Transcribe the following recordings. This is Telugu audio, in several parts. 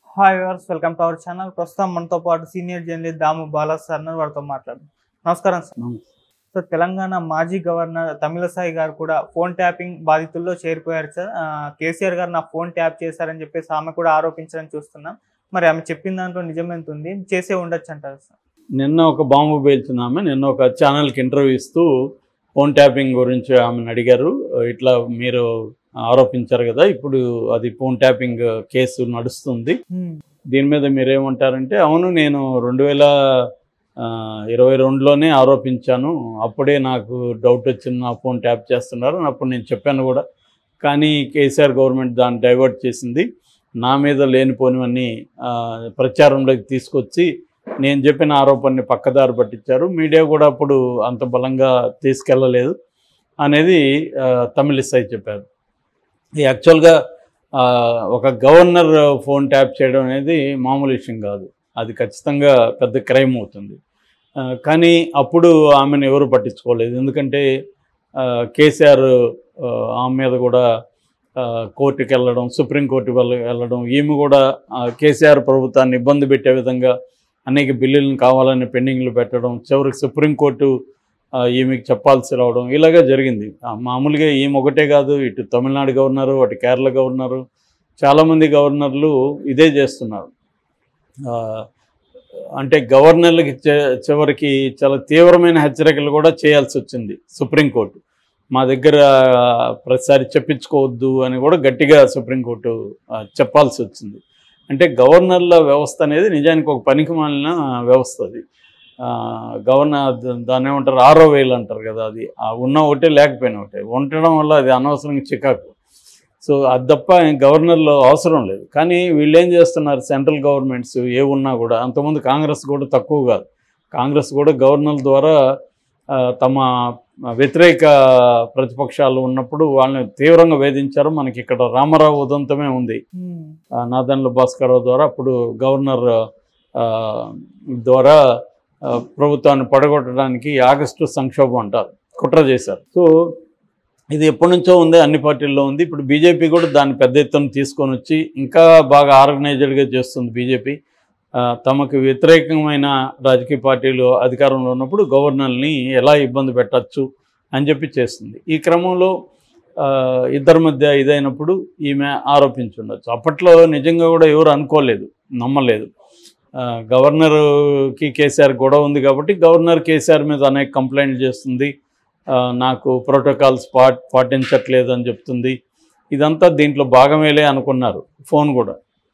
Hi viewers welcome to our channel ప్రస్తుతం మనతో పాటు senior journalist Damu Bala sir ఉన్నారు. వారితో మాట్లాడు నమస్కారం సార్ సార్ తెలంగాణ మాజీ గవర్నర్ తమిళసాయి గారు కూడా ఫోన్ ట్యాపింగ్ బాధితుల్లో చేరిపోయారు సార్ ఆ, కేసీఆర్ గారు నా ఫోన్ ట్యాప్ చేశారని చెప్పేసి ఆమె కూడా ఆరోపించడం చూస్తున్నాం మరి ఆమె చెప్పిన దాంట్లో నిజమెంత ఉంది చేసే ఉండొచ్చు అంటారు సార్ నిన్న ఒక బాంబు పేల్చిన ఆమె నిన్న ఒక ఛానల్కి ఇంటర్వ్యూ ఇస్తూ ఫోన్ ట్యాపింగ్ గురించి ఆమెను అడిగారు ఇట్లా మీరు ఆరోపించారు కదా ఇప్పుడు అది ఫోన్ ట్యాపింగ్ కేసు నడుస్తుంది దీని మీద మీరేమంటారంటే అవును నేను రెండు వేల ఆ, ఇరవై రెండులోనే ఆరోపించాను అప్పుడే నాకు డౌట్ వచ్చింది నా ఫోన్ ట్యాప్ చేస్తున్నారు అని అప్పుడు నేను చెప్పాను కూడా కానీ కేసీఆర్ గవర్నమెంట్ దాన్ని డైవర్ట్ చేసింది నా మీద లేనిపోనివన్నీ ఆ, ప్రచారంలోకి తీసుకొచ్చి నేను చెప్పిన ఆరోపణని పక్కదారి పట్టించారు మీడియా కూడా అప్పుడు అంత బలంగా తీసుకెళ్ళలేదు అనేది ఆ, తమిళిసై చెప్పారు ఈ యాక్చువల్గా ఆ, ఒక గవర్నర్ ఫోన్ ట్యాప్ చేయడం అనేది మామూలు విషయం కాదు అది ఖచ్చితంగా పెద్ద క్రైమ్ అవుతుంది ఆ, కానీ అప్పుడు ఆమెను ఎవరు పట్టించుకోలేదు ఎందుకంటే ఆ, కేసీఆర్ ఆ, ఆమె మీద కూడా ఆ, కోర్టుకి వెళ్ళడం సుప్రీంకోర్టు వెళ్ళ వెళ్ళడం ఈమె కూడా ఆ, కేసీఆర్ ప్రభుత్వాన్ని ఇబ్బంది పెట్టే విధంగా అనేక బిల్లులను కావాలని పెండింగ్లు పెట్టడం చివరికి సుప్రీంకోర్టు ఆ, ఈమెకి చెప్పాల్సి రావడం ఇలాగే జరిగింది ఆ, మామూలుగా ఈమె ఒకటే కాదు ఇటు తమిళనాడు గవర్నరు అటు కేరళ గవర్నరు చాలామంది గవర్నర్లు ఇదే చేస్తున్నారు ఆ, అంటే గవర్నర్లకి చె- చివరికి చాలా తీవ్రమైన హెచ్చరికలు కూడా చేయాల్సి వచ్చింది సుప్రీంకోర్టు మా దగ్గర ప్రతిసారి చెప్పించుకోవద్దు అని కూడా గట్టిగా సుప్రీంకోర్టు ఆ, చెప్పాల్సి వచ్చింది అంటే గవర్నర్ల వ్యవస్థ అనేది నిజానికి ఒక పనికి మాలిన వ్యవస్థ అది ఆ, గవర్నర్ ద- దాన్ని ఏమంటారు ఆరో వేలు అంటారు కదా అది ఆ ఉన్న ఒకటే లేకపోయినా ఒకటే ఉండడం వల్ల అది అనవసరంగా చికాకు సో అది తప్ప గవర్నర్లో అవసరం లేదు కానీ వీళ్ళు ఏం చేస్తున్నారు సెంట్రల్ గవర్నమెంట్స్ ఏ ఉన్నా కూడా అంతకుముందు కాంగ్రెస్ కూడా తక్కువ కాదు కాంగ్రెస్ కూడా గవర్నర్ ద్వారా ఆ, తమ వ్యతిరేక ప్రతిపక్షాలు ఉన్నప్పుడు వాళ్ళని తీవ్రంగా వేధించారు మనకి ఇక్కడ రామారావు ఉదంతమే ఉంది ఆ, నాదన్ల భాస్కరరావు ద్వారా అప్పుడు గవర్నర్ ఆ, ద్వారా ఆ, ప్రభుత్వాన్ని పడగొట్టడానికి ఆగస్టు సంక్షోభం అంటారు కుట్ర చేశారు సో ఇది ఎప్పటి నుంచో ఉంది అన్ని పార్టీల్లో ఉంది ఇప్పుడు బీజేపీ కూడా దాన్ని పెద్ద ఎత్తున తీసుకొని వచ్చి ఇంకా బాగా ఆర్గనైజ్డ్గా చేస్తుంది బీజేపీ ఆ, తమకు వ్యతిరేకమైన రాజకీయ పార్టీలు అధికారంలో ఉన్నప్పుడు గవర్నర్ని ఎలా ఇబ్బంది పెట్టచ్చు అని చెప్పి చేస్తుంది ఈ క్రమంలో ఆ, ఇద్దరి మధ్య ఇదైనప్పుడు ఈమె ఆరోపించుండొచ్చు అప్పట్లో నిజంగా కూడా ఎవరు అనుకోలేదు నమ్మలేదు ఆ, గవర్నర్కి కేసీఆర్ గొడవ ఉంది కాబట్టి గవర్నర్ కేసీఆర్ మీద అనేక కంప్లైంట్లు చేస్తుంది ఆ, నాకు ప్రోటోకాల్స్ పా పాటించట్లేదు అని చెప్తుంది ఇదంతా దీంట్లో భాగమేలే అనుకున్నారు ఫోన్ కూడా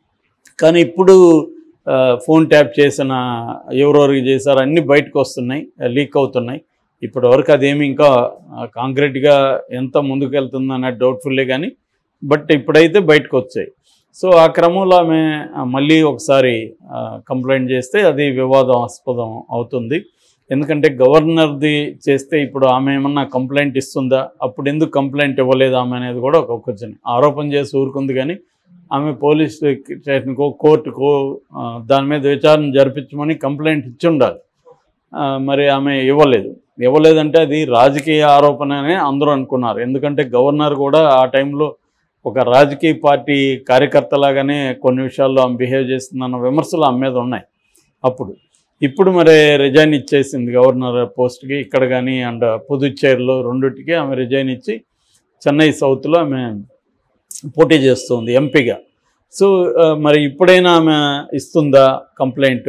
కానీ ఇప్పుడు ఆ, ఫోన్ ట్యాప్ చేసిన ఎవరెవరికి చేశారు అన్నీ బయటకు వస్తున్నాయి లీక్ అవుతున్నాయి ఇప్పటి వరకు అదేమి ఇంకా కాంక్రీట్గా ఎంత ముందుకు వెళ్తుంది అనే డౌట్ఫుల్లే కానీ బట్ ఇప్పుడైతే బయటకు వచ్చాయి సో ఆ క్రమంలో ఆమె ఆ, మళ్ళీ ఒకసారి ఆ, కంప్లైంట్ చేస్తే అది వివాదాస్పదం అవుతుంది ఎందుకంటే గవర్నర్ది చేస్తే ఇప్పుడు ఆమె ఏమన్నా కంప్లైంట్ ఇస్తుందా అప్పుడు ఎందుకు కంప్లైంట్ ఇవ్వలేదు ఆమె అనేది కూడా ఒక క్వశ్చన్ ఆరోపణ చేసి ఊరుకుంది కానీ ఆమె పోలీస్ స్టేషన్కో కోర్టుకో ఆ, దాని మీద విచారణ జరిపించమని కంప్లైంట్ ఇచ్చి ఉండాలి ఆ, మరి ఆమె ఇవ్వలేదు ఇవ్వలేదంటే అది రాజకీయ ఆరోపణ అని అందరూ అనుకున్నారు ఎందుకంటే గవర్నర్ కూడా ఆ టైంలో ఒక రాజకీయ పార్టీ కార్యకర్తలాగానే కొన్ని విషయాల్లో ఆమె బిహేవ్ చేస్తుందన్న విమర్శలు ఆమె మీద ఉన్నాయి అప్పుడు ఇప్పుడు మరి రిజైన్ ఇచ్చేసింది గవర్నర్ పోస్ట్కి ఇక్కడ కానీ అండ్ పుదుచ్చేరిలో రెండింటికి ఆమె రిజైన్ ఇచ్చి చెన్నై సౌత్లో ఆమె పోటీ చేస్తుంది ఎంపీగా సో ఆ, మరి ఇప్పుడైనా ఆమె ఇస్తుందా కంప్లైంట్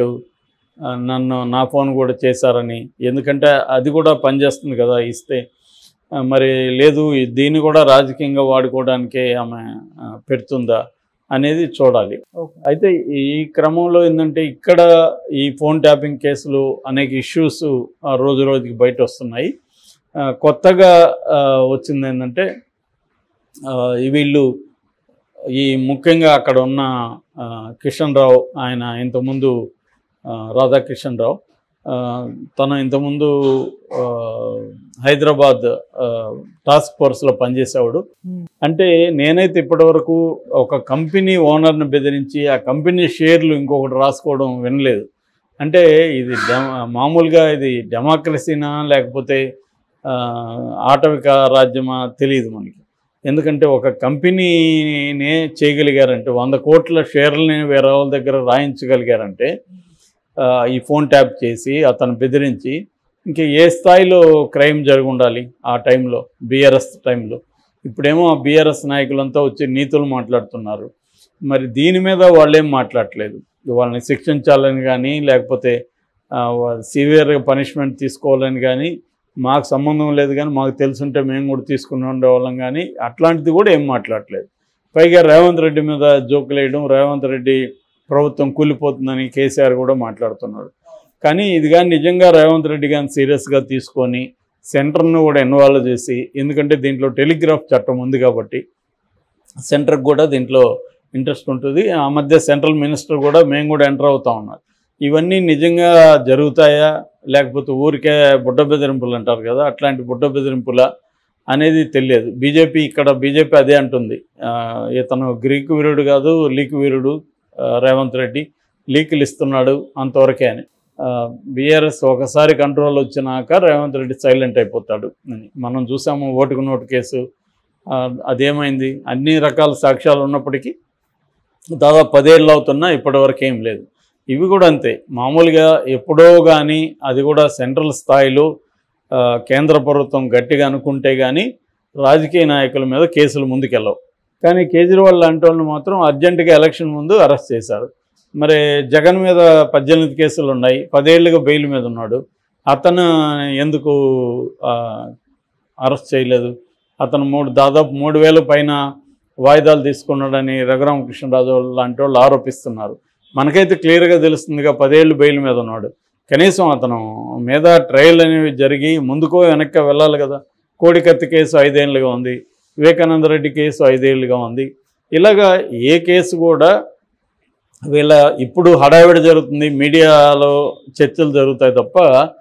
నన్ను నా ఫోన్ కూడా చేశారని ఎందుకంటే అది కూడా పనిచేస్తుంది కదా ఇస్తే ఆ, మరి లేదు దీన్ని కూడా రాజకీయంగా వాడుకోవడానికే ఆమె ఆ, పెడుతుందా అనేది చూడాలి ఓకే అయితే ఈ క్రమంలో ఏంటంటే ఇక్కడ ఈ ఫోన్ ట్యాపింగ్ కేసులు అనేక ఇష్యూస్ రోజు రోజుకి బయట వస్తున్నాయి ఆ, కొత్తగా ఆ, వచ్చింది ఏంటంటే ఆ, ఈ వీళ్ళు ఈ ముఖ్యంగా అక్కడ ఉన్న ఆ, కిషన్ రావు ఆయన ఇంతకుముందు ఆ, రాధాకిషన్ రావు ఆ, తను ఇంతకుముందు ఆ, హైదరాబాద్ ఆ, టాస్క్ ఫోర్స్లో పనిచేసేవాడు అంటే నేనైతే ఇప్పటివరకు ఒక కంపెనీ ఓనర్ని బెదిరించి ఆ కంపెనీ షేర్లు ఇంకొకటి రాసుకోవడం వినలేదు అంటే ఇది డెమ- మామూలుగా ఇది డెమోక్రసీనా లేకపోతే ఆ, ఆటవిక రాజ్యమా తెలియదు మనకి ఎందుకంటే ఒక కంపెనీనే చేయగలిగారంటే వంద కోట్ల షేర్లని వేరే వాళ్ళ దగ్గర రాయించగలిగారంటే ఆ, ఈ ఫోన్ ట్యాప్ చేసి అతను బెదిరించి ఇంక ఏ స్థాయిలో క్రైమ్ జరిగి ఉండాలి ఆ టైంలో బీఆర్ఎస్ టైంలో ఇప్పుడేమో ఆ బీఆర్ఎస్ నాయకులంతా వచ్చి నీతులు మాట్లాడుతున్నారు మరి దీని మీద వాళ్ళేం మాట్లాడట్లేదు వాళ్ళని శిక్షించాలని కానీ లేకపోతే సివియర్గా పనిష్మెంట్ తీసుకోవాలని కానీ మాకు సంబంధం లేదు కానీ మాకు తెలుసుంటే మేము కూడా తీసుకుని ఉండేవాళ్ళం కానీ అట్లాంటిది కూడా ఏం మాట్లాడట్లేదు పైగా రేవంత్ రెడ్డి మీద జోకులు వేయడం రేవంత్ రెడ్డి ప్రభుత్వం కూలిపోతుందని కేసీఆర్ కూడా మాట్లాడుతున్నాడు కానీ ఇది కానీ నిజంగా రేవంత్ రెడ్డి కానీ సీరియస్గా తీసుకొని సెంటర్ను కూడా ఇన్వాల్వ్ చేసి ఎందుకంటే దీంట్లో టెలిగ్రాఫ్ చట్టం ఉంది కాబట్టి సెంటర్కి కూడా దీంట్లో ఇంట్రెస్ట్ ఉంటుంది ఆ మధ్య సెంట్రల్ మినిస్టర్ కూడా మేము కూడా ఎంటర్ అవుతా ఉన్నారు ఇవన్నీ నిజంగా జరుగుతాయా లేకపోతే ఊరికే బుడ్డ బెదిరింపులు అంటారు కదా అట్లాంటి బుడ్డ బెదిరింపుల అనేది తెలియదు బీజేపీ ఇక్కడ బీజేపీ అదే అంటుంది ఆ, ఇతను గ్రీకు వీరుడు కాదు లీక్ వీరుడు ఆ, రేవంత్ రెడ్డి లీకులు ఇస్తున్నాడు అంతవరకే అని బీఆర్ఎస్ ఒకసారి కంట్రోల్ వచ్చినాక రేవంత్ రెడ్డి సైలెంట్ అయిపోతాడు అని మనం చూసాము ఓటుకు నోటు కేసు ఆ, అదేమైంది అన్ని రకాల సాక్ష్యాలు ఉన్నప్పటికీ దాదాపు పదేళ్ళు అవుతున్నా ఇప్పటివరకు ఏం లేదు ఇవి కూడా అంతే మామూలుగా ఎప్పుడో కానీ అది కూడా సెంట్రల్ స్థాయిలో ఆ, కేంద్ర ప్రభుత్వం గట్టిగా అనుకుంటే కానీ రాజకీయ నాయకుల మీద కేసులు ముందుకెళ్ళవు కానీ కేజ్రీవాల్ లాంటి వాళ్ళు మాత్రం అర్జెంటుగా ఎలక్షన్ ముందు అరెస్ట్ చేశారు మరి జగన్ మీద పద్దెనిమిది కేసులు ఉన్నాయి పదేళ్లుగా బెయిల్ మీద ఉన్నాడు అతను ఎందుకు ఆ, అరెస్ట్ చేయలేదు అతను మూడు దాదాపు మూడు వేల పైన వాయిదాలు తీసుకున్నాడని రఘురామకృష్ణరాజు లాంటి వాళ్ళు ఆరోపిస్తున్నారు మనకైతే క్లియర్గా తెలుస్తుందిగా పదేళ్ళు బెయిల్ మీద ఉన్నాడు కనీసం అతను మీద ట్రయల్ అనేవి జరిగి ముందుకో వెనక్కి వెళ్ళాలి కదా కోడికత్తి కేసు ఐదేళ్లుగా ఉంది వివేకానంద రెడ్డి కేసు ఐదేళ్లుగా ఉంది ఇలాగా ఏ కేసు కూడా వీళ్ళ ఇప్పుడు హడావిడి జరుగుతుంది మీడియాలో చర్చలు జరుగుతాయి తప్ప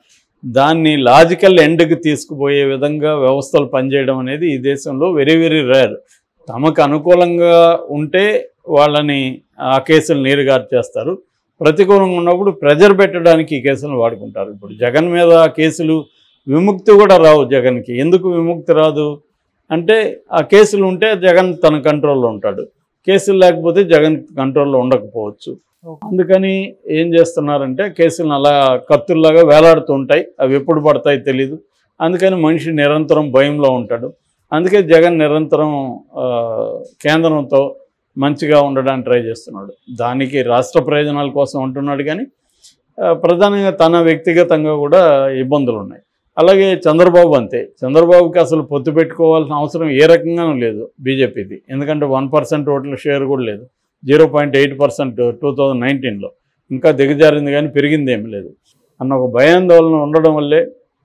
దాన్ని లాజికల్ ఎండ్కి తీసుకుపోయే విధంగా వ్యవస్థలు పనిచేయడం అనేది ఈ దేశంలో వెరీ వెరీ రేర్ తమకు అనుకూలంగా ఉంటే వాళ్ళని ఆ కేసులు నీరుగారు చేస్తారు ప్రతికూలంగా ఉన్నప్పుడు ప్రెజర్ పెట్టడానికి ఈ కేసులను వాడుకుంటారు ఇప్పుడు జగన్ మీద కేసులు విముక్తి కూడా రావు జగన్కి ఎందుకు విముక్తి రాదు అంటే ఆ కేసులు ఉంటే జగన్ తన కంట్రోల్లో ఉంటాడు కేసులు లేకపోతే జగన్ కంట్రోల్లో ఉండకపోవచ్చు అందుకని ఏం చేస్తున్నారంటే కేసులను అలా కత్తుల్లాగా వేలాడుతూ ఉంటాయి అవి ఎప్పుడు పడతాయి తెలీదు అందుకని మనిషి నిరంతరం భయంలో ఉంటాడు అందుకే జగన్ నిరంతరం ఆ, కేంద్రంతో మంచిగా ఉండడానికి ట్రై చేస్తున్నాడు దానికి రాష్ట్ర ప్రయోజనాల కోసం ఉంటున్నాడు కానీ ఆ, ప్రధానంగా తన వ్యక్తిగతంగా కూడా ఇబ్బందులు ఉన్నాయి అలాగే చంద్రబాబు అంతే చంద్రబాబుకి అసలు పొత్తు పెట్టుకోవాల్సిన అవసరం ఏ రకంగానూ లేదు బీజేపీది ఎందుకంటే వన్ పర్సెంట్ ఓట్ల షేర్ కూడా లేదు zero point eight percent two thousand నైన్టీన్లో ఇంకా దిగజారింది కానీ పెరిగింది ఏమీ లేదు అన్న ఒక భయాందోళన ఉండడం వల్లే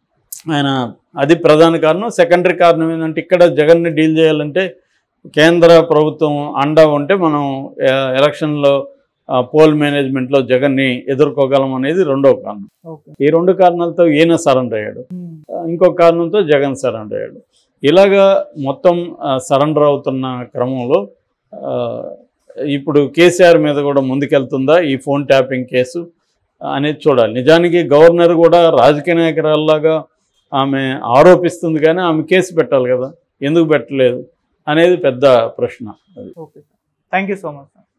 ఆయన అది ప్రధాన కారణం సెకండరీ కారణం ఏంటంటే ఇక్కడ జగన్ని డీల్ చేయాలంటే కేంద్ర ప్రభుత్వం అండా ఉంటే మనం ఆ, ఎలక్షన్లో ఆ, పోల్ మేనేజ్మెంట్లో జగన్ని ఎదుర్కోగలం అనేది రెండో కారణం ఓకే ఈ రెండు కారణాలతో ఈయన సరెండర్ అయ్యాడు ఉమ్. ఇంకొక కారణంతో జగన్ సరెండర్ అయ్యాడు ఇలాగా మొత్తం సరెండర్ అవుతున్న క్రమంలో ఆ, ఇప్పుడు కేసీఆర్ మీద కూడా ముందుకెళ్తుందా ఈ ఫోన్ ట్యాపింగ్ కేసు అనేది చూడాలి నిజానికి గవర్నర్ కూడా రాజకీయ నాయకురాల్లాగా ఆమె ఆరోపిస్తుంది కానీ ఆమె కేసు పెట్టాలి కదా ఎందుకు పెట్టలేదు అనేది పెద్ద ప్రశ్న అది okay thank you so much